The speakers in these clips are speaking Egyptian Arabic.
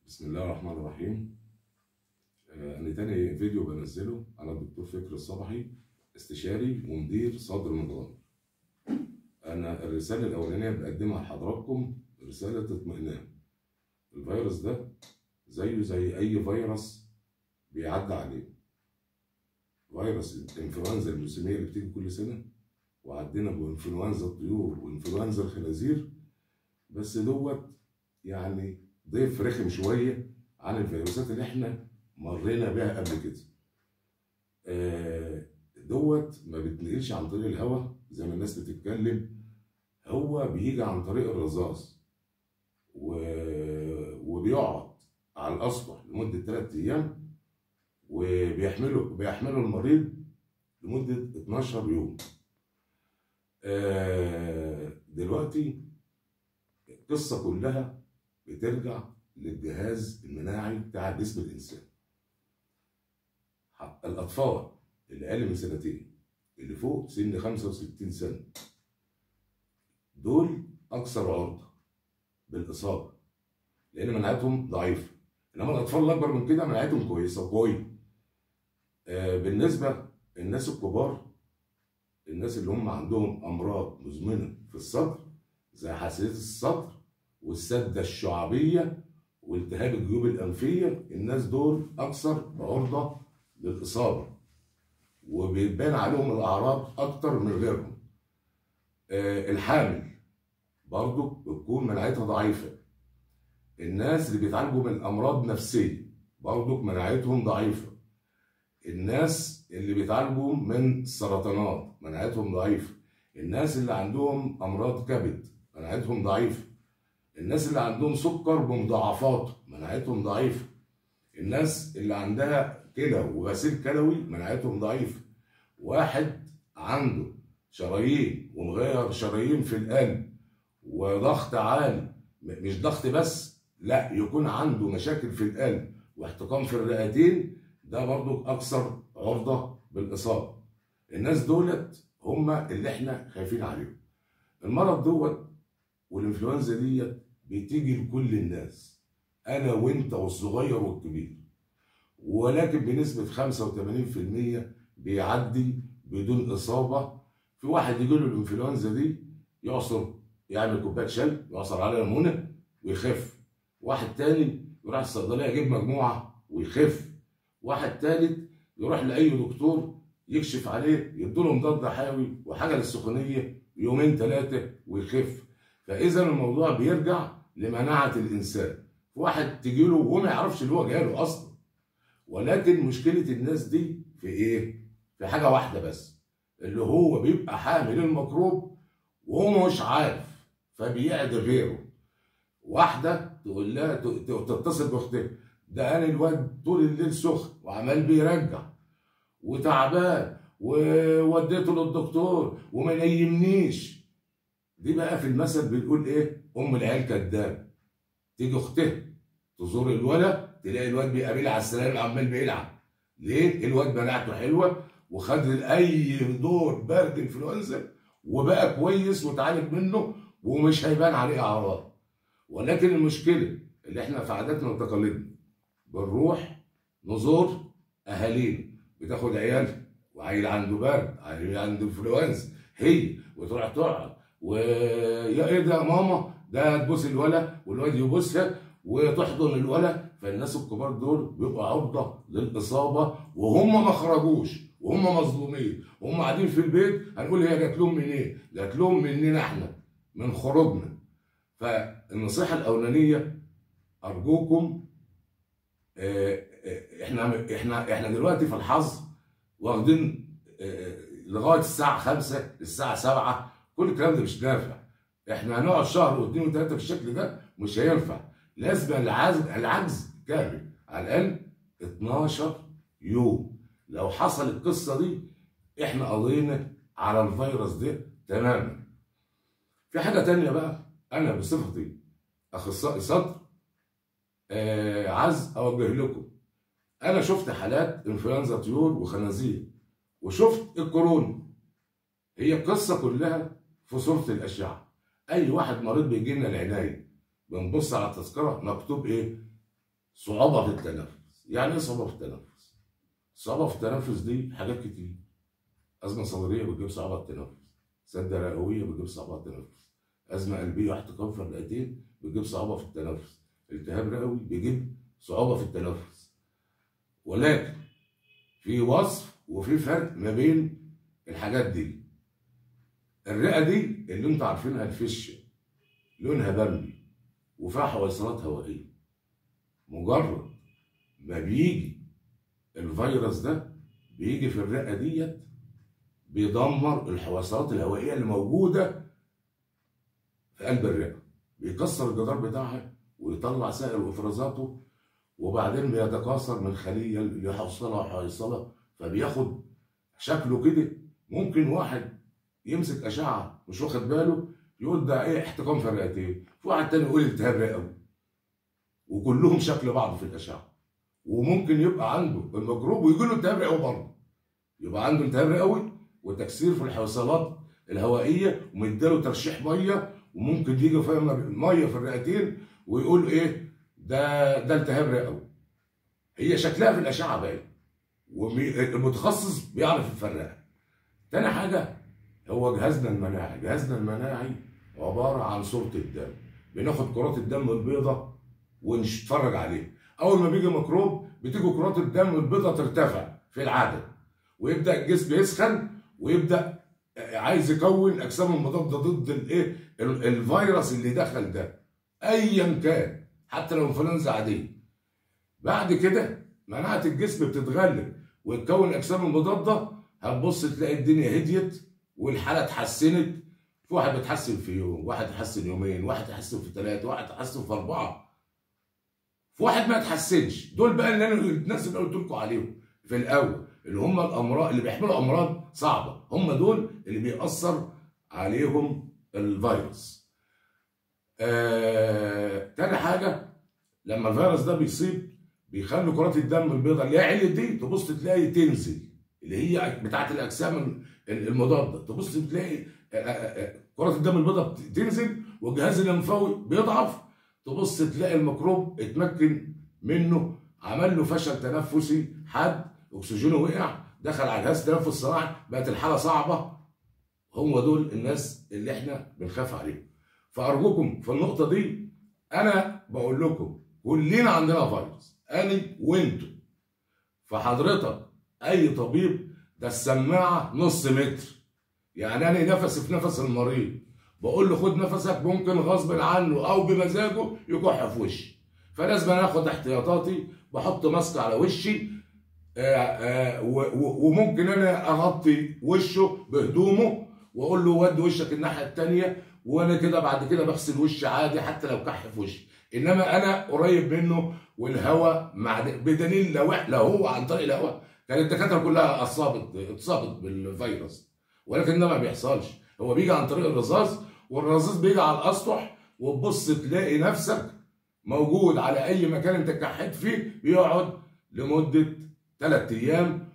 بسم الله الرحمن الرحيم آه، أنا تاني فيديو بنزله أنا الدكتور فكر الصبحي استشاري ومدير صدر نظام أنا الرسالة الأولانية بقدمها لحضراتكم رسالة اطمئنان الفيروس ده زيه زي أي فيروس بيعدي عليه فيروس الإنفلونزا الموسمية اللي بتيجي كل سنة وعدينا بإنفلونزا الطيور وإنفلونزا الخنازير بس دوت يعني ضيف رخم شويه عن الفيروسات اللي احنا مرينا بيها قبل كده. آه، دوت ما بيتنقلش عن طريق الهواء زي ما الناس بتتكلم هو بيجي عن طريق الرذاذ و... وبيقعد على الاسطح لمده ثلاث ايام وبيحمله بيحمله المريض لمده 12 يوم. آه، دلوقتي القصه كلها بترجع للجهاز المناعي بتاع جسم الانسان الاطفال اللي اقل من سنتين اللي فوق سن 65 سنه دول اكثر عرضه بالاصابه لان مناعتهم ضعيفه انما الاطفال الاكبر من كده مناعتهم كويسه وقويه آه بالنسبه الناس الكبار الناس اللي هم عندهم امراض مزمنه في الصدر زي حساسيه الصدر والسده الشعبيه والتهاب الجيوب الانفيه الناس دول اكثر عرضه للاصابه وبيبان عليهم الاعراض اكتر من غيرهم آه الحامل برضو بتكون مناعتها ضعيفه الناس اللي بيتعالجوا من امراض نفسيه برضو مناعتهم ضعيفه الناس اللي بيتعالجوا من سرطانات مناعتهم ضعيفه الناس اللي عندهم امراض كبد مناعتهم ضعيفه الناس اللي عندهم سكر بمضاعفاته مناعتهم ضعيفه الناس اللي عندها كلى وغسيل كلوي مناعتهم ضعيفه واحد عنده شرايين ومغير شرايين في القلب وضغط عالي مش ضغط بس لا يكون عنده مشاكل في القلب واحتقان في الرئتين ده برضو اكثر عرضه بالاصابه الناس دولت هم اللي احنا خايفين عليهم المرض دوت والانفلونزا ديت بتيجي لكل الناس انا وانت والصغير والكبير ولكن بنسبه 85% بيعدي بدون اصابه في واحد يجي له الانفلونزا دي يعصر يعمل كوبايه شاي يعصر عليها ليمونه ويخف واحد تاني يروح الصيدليه يجيب مجموعه ويخف واحد تالت يروح لاي دكتور يكشف عليه يديله مضاد حيوي وحاجه للسخونيه يومين ثلاثه ويخف فاذا الموضوع بيرجع لمناعه الانسان في واحد تجي له وهو ما يعرفش اللي هو جاله اصلا ولكن مشكله الناس دي في ايه في حاجه واحده بس اللي هو بيبقى حامل الميكروب وهو مش عارف فبيعدي غيره واحده تقول لها تتصل باختها ده انا الواد طول الليل سخن وعمال بيرجع وتعبان ووديته للدكتور وما نيمنيش دي بقى في المثل بيقول ايه ام العيال كداب تيجي اختها تزور الولد تلاقي الواد بيقابلها على السلالم عمال بيلعب ليه الواد مناعته حلوه وخد اي دور برد انفلونزا وبقى كويس وتعالج منه ومش هيبان عليه اعراض ولكن المشكله اللي احنا في عاداتنا وتقاليدنا بنروح نزور اهالينا بتاخد عيالها وعيل عنده برد عيل عنده انفلونزا هي وتروح تقعد ويا ايه ده يا ماما ده تبوس الولد والواد يبوسها وتحضن الولد فالناس الكبار دول بيبقوا عرضه للاصابه وهم ما خرجوش وهم مظلومين وهم قاعدين في البيت هنقول هي جات لهم منين؟ إيه؟ جات لهم مننا احنا من خروجنا فالنصيحه الاولانيه ارجوكم اه احنا احنا احنا دلوقتي في الحظر واخدين اه لغايه الساعه 5 الساعه 7 كل الكلام ده مش نافع احنا هنقعد شهر واثنين وثلاثه في الشكل ده مش هينفع لازم العجز العجز كامل على الاقل 12 يوم لو حصل القصه دي احنا قضينا على الفيروس ده تماما في حاجه تانية بقى انا بصفتي اخصائي صدر آه عايز اوجه لكم انا شفت حالات انفلونزا طيور وخنازير وشفت الكورونا هي القصه كلها في صوره الاشعه اي واحد مريض بيجي لنا العنايه بنبص على التذكره مكتوب ايه صعوبه في التنفس يعني ايه صعوبه في التنفس صعوبه في التنفس دي حاجات كتير ازمه صدريه بتجيب صعوبه التنفس سده رئويه بتجيب صعوبه التنفس ازمه قلبيه واحتقان في الرئتين بتجيب صعوبه في التنفس التهاب رئوي بيجيب صعوبه في التنفس ولكن في وصف وفي فرق ما بين الحاجات دي الرئه دي اللي انتوا عارفينها الفشه لونها بامبي وفيها حويصلات هوائيه مجرد ما بيجي الفيروس ده بيجي في الرئه ديت بيدمر الحويصلات الهوائيه اللي موجوده في قلب الرئه بيكسر الجدار بتاعها ويطلع سائل افرازاته وبعدين بيتكاثر من خليه يحصلها حيصله فبياخد شكله كده ممكن واحد يمسك اشعه مش واخد باله يقول ده ايه احتقان في الرئتين في واحد تاني يقول التهاب رئوي وكلهم شكل بعض في الاشعه وممكن يبقى عنده الميكروب ويجي له التهاب رئوي برضه يبقى عنده التهاب رئوي وتكسير في الحويصلات الهوائيه ومديله ترشيح ميه وممكن يجي فاهم ميه في الرئتين ويقول ايه ده ده التهاب رئوي هي شكلها في الاشعه باين والمتخصص بيعرف يفرقها تاني حاجه هو جهازنا المناعي جهازنا المناعي عباره عن صوره الدم بناخد كرات الدم البيضاء ونتفرج عليه اول ما بيجي ميكروب بتيجي كرات الدم البيضاء ترتفع في العدد ويبدا الجسم يسخن ويبدا عايز يكون اجسام مضاده ضد الايه الفيروس اللي دخل ده ايا كان حتى لو انفلونزا عاديه بعد كده مناعه الجسم بتتغلب وتكون اجسام مضاده هتبص تلاقي الدنيا هديت والحاله اتحسنت في واحد بيتحسن في يوم واحد يتحسن يومين واحد يتحسن في ثلاثه واحد يتحسن في اربعه في واحد ما يتحسنش دول بقى اللي انا الناس اللي قلت لكم عليهم في الاول اللي هم الامراض اللي بيحملوا امراض صعبه هم دول اللي بيأثر عليهم الفيروس آه، تاني حاجه لما الفيروس ده بيصيب بيخلي كرات الدم البيضاء اللي هي عليت دي تبص تلاقي تنزل اللي هي بتاعت الاجسام المضاده تبص تلاقي كرات الدم البيضاء تنزل والجهاز الليمفاوي بيضعف تبص تلاقي الميكروب اتمكن منه عمل له فشل تنفسي حاد اكسجينه وقع دخل على جهاز التنفس الصناعي بقت الحاله صعبه هم دول الناس اللي احنا بنخاف عليهم فارجوكم في النقطه دي انا بقول لكم كلنا عندنا فيروس انا وانتوا فحضرتك اي طبيب ده السماعه نص متر يعني انا نفسي في نفس المريض بقول له خد نفسك ممكن غصب عنه او بمزاجه يكح في وشي فلازم انا اخد احتياطاتي بحط ماسك على وشي آآ آآ وممكن انا اغطي وشه بهدومه واقول له ود وشك الناحيه الثانيه وانا كده بعد كده بغسل وشي عادي حتى لو كح في وشي انما انا قريب منه والهواء مع بدليل لو لو هو عن طريق الهواء كانت الدكاتره كلها اصابت اتصابت بالفيروس ولكن ده ما بيحصلش هو بيجي عن طريق الرصاص والرصاص بيجي على الاسطح وتبص تلاقي نفسك موجود على اي مكان انت كحيت فيه بيقعد لمده ثلاث ايام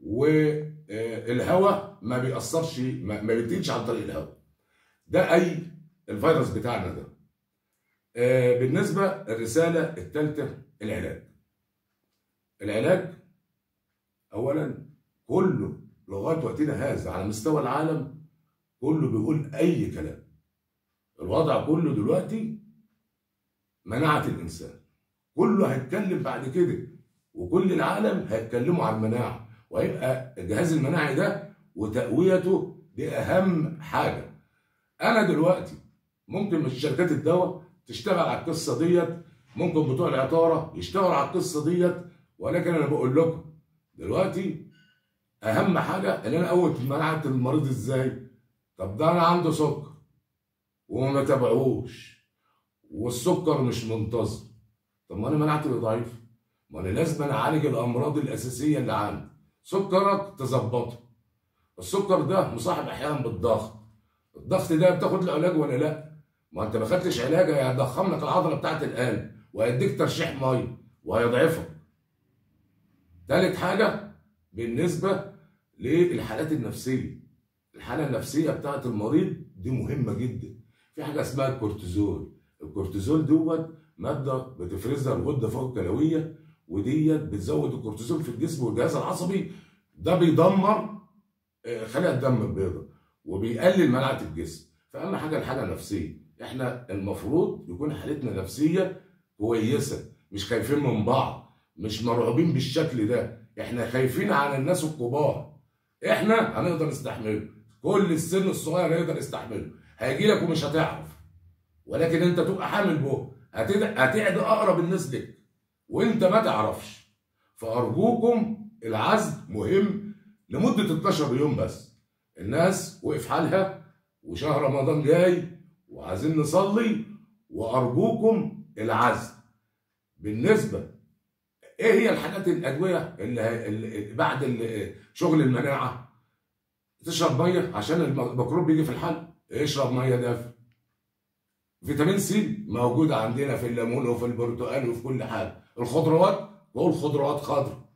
والهواء ما بيأثرش ما بينتقلش عن طريق الهواء ده اي الفيروس بتاعنا ده بالنسبه الرساله الثالثه العلاج العلاج اولا كله لغايه وقتنا هذا على مستوى العالم كله بيقول اي كلام الوضع كله دلوقتي مناعه الانسان كله هيتكلم بعد كده وكل العالم هيتكلموا عن المناعه وهيبقى الجهاز المناعي ده وتقويته دي اهم حاجه انا دلوقتي ممكن مش شركات الدواء تشتغل على القصه ديت ممكن بتوع العطاره يشتغلوا على القصه ديت ولكن انا بقول لكم دلوقتي اهم حاجه ان انا اقوت مناعه المريض ازاي طب ده انا عنده سكر وما تابعوش والسكر مش منتظم طب ما انا مناعتي ضعيفه ما انا لازم أنا اعالج الامراض الاساسيه اللي عندي سكرك تظبطه السكر ده مصاحب احيانا بالضغط الضغط ده بتاخد له علاج ولا لا ما انت ما خدتش علاج هيضخم لك العضله بتاعت القلب وهيديك ترشيح ميه وهيضعفك تالت حاجه بالنسبه للحالات النفسيه الحاله النفسيه بتاعت المريض دي مهمه جدا في حاجه اسمها الكورتيزول الكورتيزول دوت ماده بتفرزها الغده فوق الكلويه وديت بتزود الكورتيزون في الجسم والجهاز العصبي ده بيدمر آه، خلايا الدم البيضاء وبيقلل مناعه الجسم فاهم حاجه الحاجه نفسيه احنا المفروض يكون حالتنا نفسيه كويسه مش خايفين من بعض مش مرعوبين بالشكل ده احنا خايفين على الناس الكبار احنا هنقدر نستحمله كل السن الصغير هيقدر يستحمله هيجي لك ومش هتعرف ولكن انت تبقى حامل به هتد- هتعدي اقرب الناس لك وانت ما تعرفش فارجوكم العزل مهم لمده 12 يوم بس الناس وقف حالها وشهر رمضان جاي وعايزين نصلي وارجوكم العزل بالنسبه ايه هي الحاجات الادويه اللي, هي- اللي بعد ال- شغل المناعه تشرب ميه عشان الميكروب بيجي في الحلق اشرب ميه دافئه فيتامين سي موجود عندنا في الليمون وفي البرتقال وفي كل حاجه الخضروات بقول خضروات خضر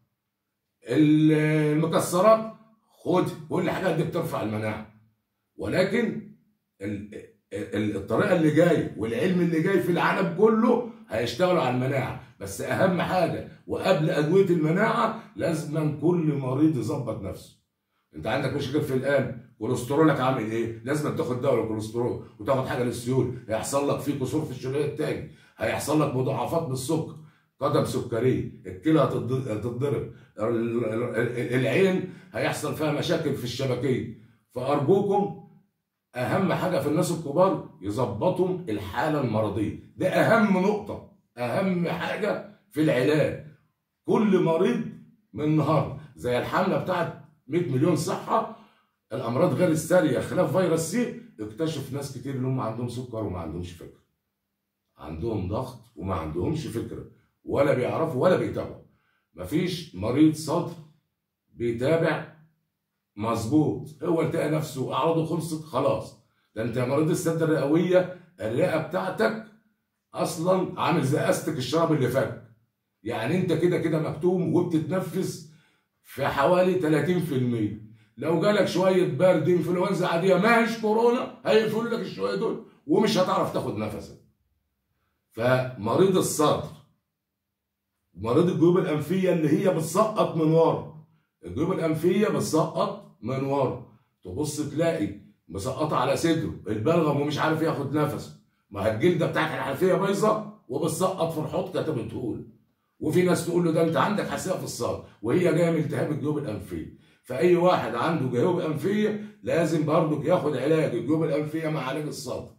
المكسرات خد كل الحاجات دي بترفع المناعه ولكن ال- ال- الطريقه اللي جاي والعلم اللي جاي في العالم كله هيشتغلوا على المناعه بس اهم حاجه وقبل ادويه المناعه لازم كل مريض يظبط نفسه انت عندك مشكله في القلب كوليسترولك عامل ايه لازم تاخد دواء للكوليسترول وتاخد حاجه للسيول هيحصل لك فيه كسور في الشريان التاني هيحصل لك مضاعفات بالسكر قدم سكريه الكلى هتض- هتتضرب ال- ال- ال- العين هيحصل فيها مشاكل في الشبكيه فارجوكم اهم حاجه في الناس الكبار يظبطوا الحاله المرضيه ده اهم نقطه اهم حاجه في العلاج كل مريض من النهارده زي الحمله بتاعت 100 مليون صحه الامراض غير الساريه خلاف فيروس سي اكتشف ناس كتير ان هم عندهم سكر وما عندهمش فكره عندهم ضغط وما عندهمش فكره ولا بيعرفوا ولا بيتابعوا مفيش مريض صدر بيتابع مظبوط هو التقى نفسه اعراضه خلصت خلاص ده انت يا مريض السد الرئويه الرئه بتاعتك اصلا عامل زي استك الشراب اللي فك يعني انت كده كده مكتوم وبتتنفس في حوالي 30% لو جالك شويه برد انفلونزا عاديه ما هيش كورونا هيقفلوا لك الشويه دول ومش هتعرف تاخد نفسك فمريض الصدر مريض الجيوب الانفيه اللي هي بتسقط من ورا الجيوب الانفيه بتسقط من ورا تبص تلاقي مسقطه على صدره البلغم ومش عارف ياخد نفسه ما هي الجلده بتاعت الحنفيه بايظه وبتسقط في الحوض كتبت تقول وفي ناس تقول له ده انت عندك حساسيه في الصدر وهي جايه من التهاب الجيوب الانفيه فاي واحد عنده جيوب انفيه لازم برضك ياخد علاج الجيوب الانفيه مع علاج الصدر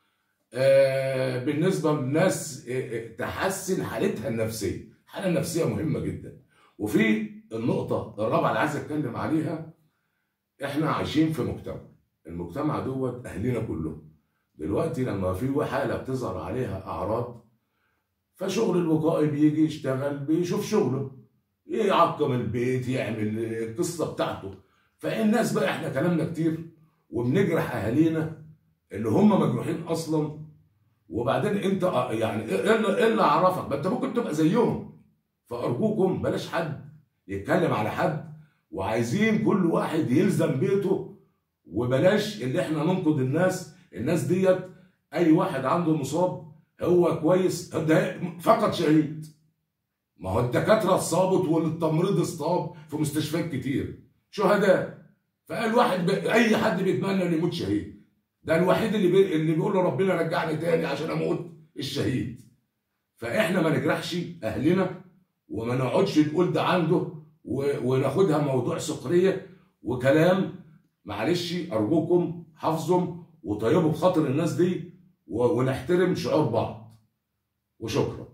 آه بالنسبه للناس آه، آه، تحسن حالتها النفسيه الحاله النفسيه مهمه جدا وفي النقطه الرابعه اللي عايز اتكلم عليها احنا عايشين في مجتمع المجتمع دوت اهلنا كلهم دلوقتي لما في حاله بتظهر عليها اعراض فشغل الوقائي بيجي يشتغل بيشوف شغله يعقم البيت يعمل القصه بتاعته فالناس بقى احنا كلامنا كتير وبنجرح اهالينا اللي هم مجروحين اصلا وبعدين انت اه يعني ايه اللي إيه اللي عرفك ما انت ممكن تبقى زيهم فارجوكم بلاش حد يتكلم على حد وعايزين كل واحد يلزم بيته وبلاش اللي احنا ننقد الناس الناس ديت اي واحد عنده مصاب هو كويس ده فقط شهيد ما هو الدكاتره اتصابت والتمريض اصطاب في مستشفيات كتير شهداء فقال واحد ب... اي حد بيتمنى انه يموت شهيد ده الوحيد اللي بي... اللي بيقول له ربنا رجعني تاني عشان اموت الشهيد فاحنا ما نجرحش اهلنا وما نقعدش نقول ده عنده و... وناخدها موضوع سخريه وكلام معلش ارجوكم حافظهم وطيبوا بخاطر الناس دي و... ونحترم شعور بعض وشكرا